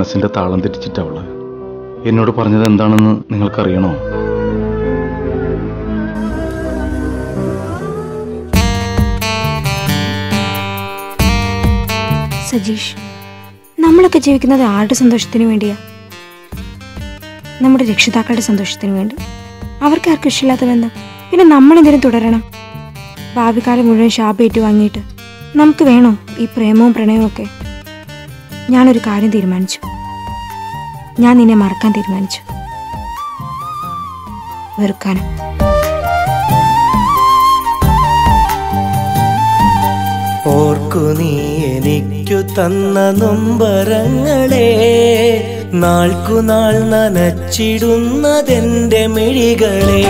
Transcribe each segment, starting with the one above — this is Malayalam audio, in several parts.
മനസ്സിന്റെ താളം തെറ്റിച്ചിട്ടവള് എന്നോട് പറഞ്ഞത് എന്താണെന്ന് നിങ്ങൾക്കറിയണോ സജീഷ് നമ്മളൊക്കെ ജീവിക്കുന്നത് ആരുടെ സന്തോഷത്തിന് വേണ്ടിയാ നമ്മുടെ രക്ഷിതാക്കളുടെ സന്തോഷത്തിന് വേണ്ടി അവർക്ക് ആർക്കും ഇഷ്ടമില്ലാത്ത ബന്ധം പിന്നെ നമ്മൾ എന്തിനും തുടരണം ഭാവികാലം മുഴുവൻ ശാപേറ്റു വാങ്ങിയിട്ട് നമുക്ക് വേണോ ഈ പ്രേമവും പ്രണയവും ഒക്കെ ഞാനൊരു കാര്യം തീരുമാനിച്ചു ഞാൻ നിന്നെ മറക്കാൻ തീരുമാനിച്ചു വെറുക്കാനും ഓർക്കു നീ എനിക്കു തന്ന നൊമ്പരങ്ങളെ നാൾക്കുനാൾ നനച്ചിടുന്നതെന്റെ മിഴികളെ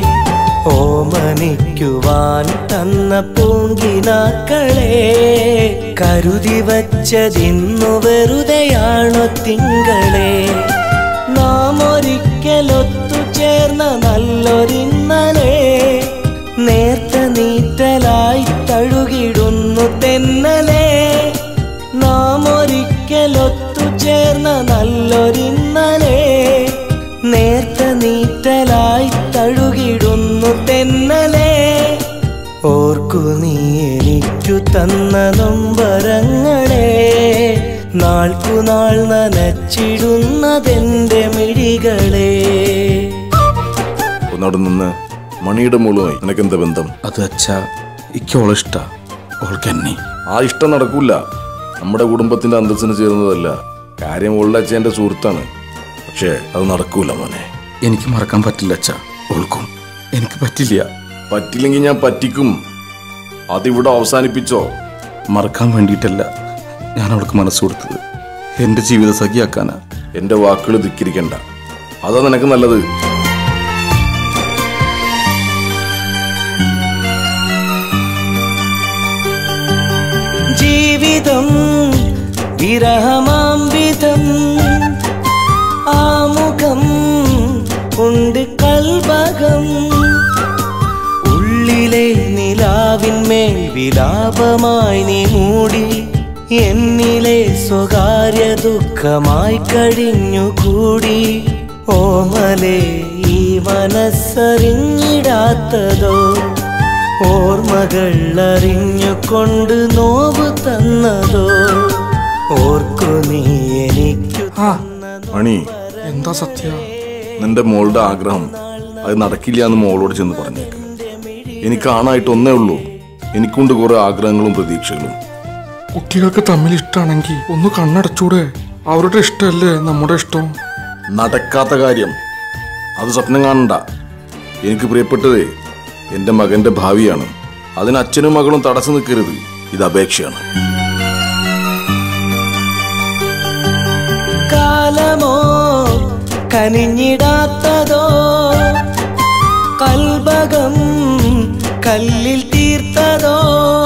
ഓമനിക്കുവാൻ തന്ന പൂങ്കിനാക്കളെ കരുതി വച്ചതിന്നു വെറുതെയാണോ തിങ്കളെ നാം ഒരിക്കലൊത്തു ചേർന്ന നല്ലൊരിന്നലെ നേർത്ത നീറ്റലായി തഴുകിടുന്നു തെന്നലെ നാം ഒരിക്കലൊത്തു ചേർന്ന നല്ലൊരിന്നലെ നേർത്ത നീറ്റലായി തഴുകിടുന്നു തെന്നലെ ഓർക്കു നീ എനിക്കു തന്ന നൊമ്പരങ്ങളെ നാൾക്കുനാൾ നനച്ചിടുന്നതെന്റെ മിഴികളെ ഒന്നവിടെ നിന്ന് മണിയുടെ മോളുമായി നിനക്കെന്താ ബന്ധം അത് അച്ഛാ എനിക്ക് ഓളെ ഇഷ്ട ഓൾക്ക് എന്നെ ആ ഇഷ്ടം നടക്കൂല നമ്മുടെ കുടുംബത്തിന്റെ അന്തസ്സിന് ചേർന്നതല്ല കാര്യം ഓളുടെ അച്ഛൻ്റെ സുഹൃത്താണ് പക്ഷേ അത് നടക്കൂല മോനെ എനിക്ക് മറക്കാൻ പറ്റില്ല അച്ഛാ ഓൾക്കും എനിക്ക് പറ്റില്ല പറ്റില്ലെങ്കിൽ ഞാൻ പറ്റിക്കും അതിവിടെ അവസാനിപ്പിച്ചോ മറക്കാൻ വേണ്ടിയിട്ടല്ല ഞാൻ അവൾക്ക് മനസ്സ് കൊടുത്തത് എന്റെ ജീവിത സഖിയാക്കാനാ എന്റെ വാക്കുകൾ ധിക്കരിക്കണ്ട അതാ നിനക്ക് നല്ലത് ജീവിതം വിരഹമാം വിധം ആമുഖം ഉണ്ട് കൽവകം ഉള്ളിലെ നിലാവിന്മേൽ വിലാപമായി നീ മൂടി എന്നിലെ സ്വകാര്യ ദുഃഖമായി കഴിഞ്ഞുകൂടി ഓമലെ ഈ മനസ്സറിഞ്ഞിടാത്തതോ ഓർമ്മകൾ അറിഞ്ഞുകൊണ്ട് നോവ് തന്നതോ ഓർക്കു നീ എനിക്കു മണി എന്താ സത്യ നിന്റെ മോളുടെ ആഗ്രഹം അത് നടക്കില്ല എന്ന് മോളോട് ചെന്ന് പറഞ്ഞേക്ക് എനിക്ക് ആണായിട്ട് ഒന്നേ ഉള്ളൂ എനിക്കുണ്ട് കുറെ ആഗ്രഹങ്ങളും പ്രതീക്ഷകളും കുട്ടികൾക്ക് തമ്മിൽ ഇഷ്ടമാണെങ്കിൽ ഒന്ന് കണ്ണടച്ചൂടെ അവരുടെ ഇഷ്ടമല്ലേ നമ്മുടെ ഇഷ്ടം നടക്കാത്ത കാര്യം അത് സ്വപ്നം കാണണ്ട എനിക്ക് പ്രിയപ്പെട്ടത് എന്റെ മകന്റെ ഭാവിയാണ് അതിന് അച്ഛനും മകളും തടസ്സം നിൽക്കരുത് ഇത് അപേക്ഷയാണ് കാലമോ കനിഞ്ഞിടാത്തതോ കൽബകം കല്ലിൽ തീർത്തതോ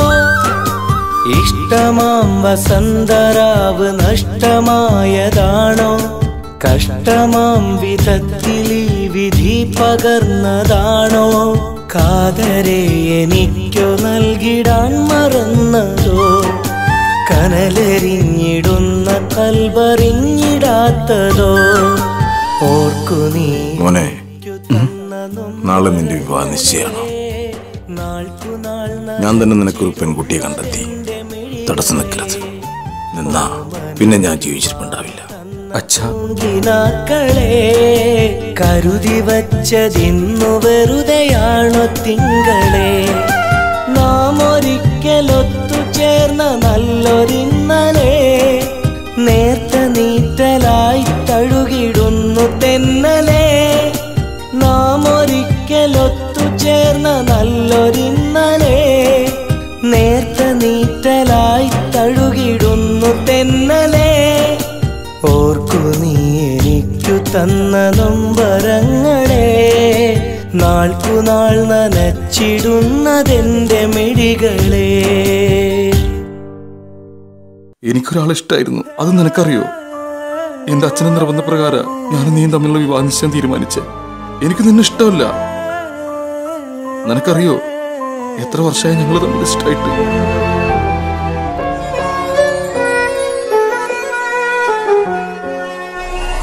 ഇഷ്ടമാം വസന്തരാവ് നഷ്ടമായതാണോ കഷ്ടമാം വിധത്തിൽ ഈ വിധി പകർന്നതാണോ കാതരെ എനിക്കു നൽകിടാൻ മറന്നതോ കനലെറിഞ്ഞിടുന്ന കൽവറിഞ്ഞിടാത്തതോ ഓർക്കു നീ മോനെ തന്ന നാളെ നിന്റെ വിവാഹ നിശ്ചയാണ് നാൾക്കുനാൾ ഞാൻ തന്നെ നിനക്കൊരു പെൺകുട്ടിയെ കണ്ടെത്തി തടസ്സം നിൽക്കരുത് നിന്നാ പിന്നെ ഞാൻ ജീവിച്ചിരിപ്പുണ്ടാവില്ല അച്ഛാ ിനാക്കളെ കരുതി വച്ചതിന്നു വെറുതെയാണോ തിങ്കളെ നാം ഒരിക്കലൊത്തു ചേർന്ന നല്ലൊരിന്നലെ നേർത്ത നീറ്റലായി തഴുകിടുന്നു തെന്നലെ നാം ഒരിക്കലൊത്തു ചേർന്ന നല്ലൊരിന്നലെ നേർത്ത നീറ്റലായി തഴുകിടുന്നു തെന്നലെ ഓർക്കു നീ എനിക്കു തന്ന നൊമ്പരങ്ങളെ നാൾക്കുനാൾ നനച്ചിടുന്നതെന്റെ മിഴികളെ എനിക്കൊരാളെ ഇഷ്ടമായിരുന്നു അത് നിനക്കറിയോ എന്റെ അച്ഛന്റെ നിർബന്ധപ്രകാര ഞാൻ നീയും തമ്മിലുള്ള വിവാഹ നിശ്ചയം തീരുമാനിച്ചേ എനിക്ക് നിന്നെ ഇഷ്ടമല്ല നിനക്കറിയോ എത്ര വർഷമായി ഞങ്ങൾ തമ്മിൽ ഇഷ്ടമായിട്ട്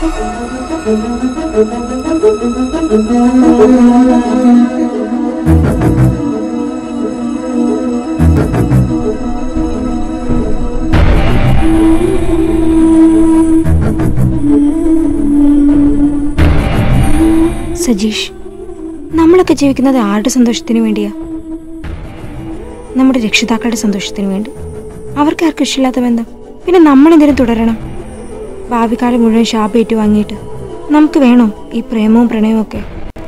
സജീഷ് നമ്മളൊക്കെ ജീവിക്കുന്നത് ആരുടെ സന്തോഷത്തിന് വേണ്ടിയാ നമ്മുടെ രക്ഷിതാക്കളുടെ സന്തോഷത്തിന് വേണ്ടി അവർക്ക് ആർക്കും ഇഷ്ടമില്ലാത്ത ബന്ധം പിന്നെ നമ്മൾ എന്തിനും തുടരണം ഭാവിക്കാലം മുഴുവൻ ശാപേറ്റു വാങ്ങിയിട്ട് നമുക്ക് വേണോ ഈ പ്രേമവും പ്രണയവും ഒക്കെ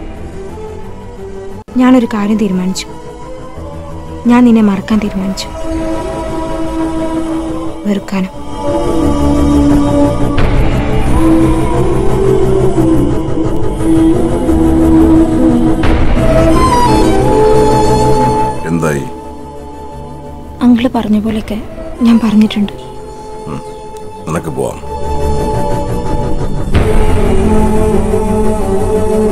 ഞാനൊരു കാര്യം തീരുമാനിച്ചു ഞാൻ നിന്നെ മറക്കാൻ തീരുമാനിച്ചു വെറുക്കാനും എന്തായി അങ്കിള് പറഞ്ഞ പോലെയൊക്കെ ഞാൻ പറഞ്ഞിട്ടുണ്ട് നിനക്ക് പോവാം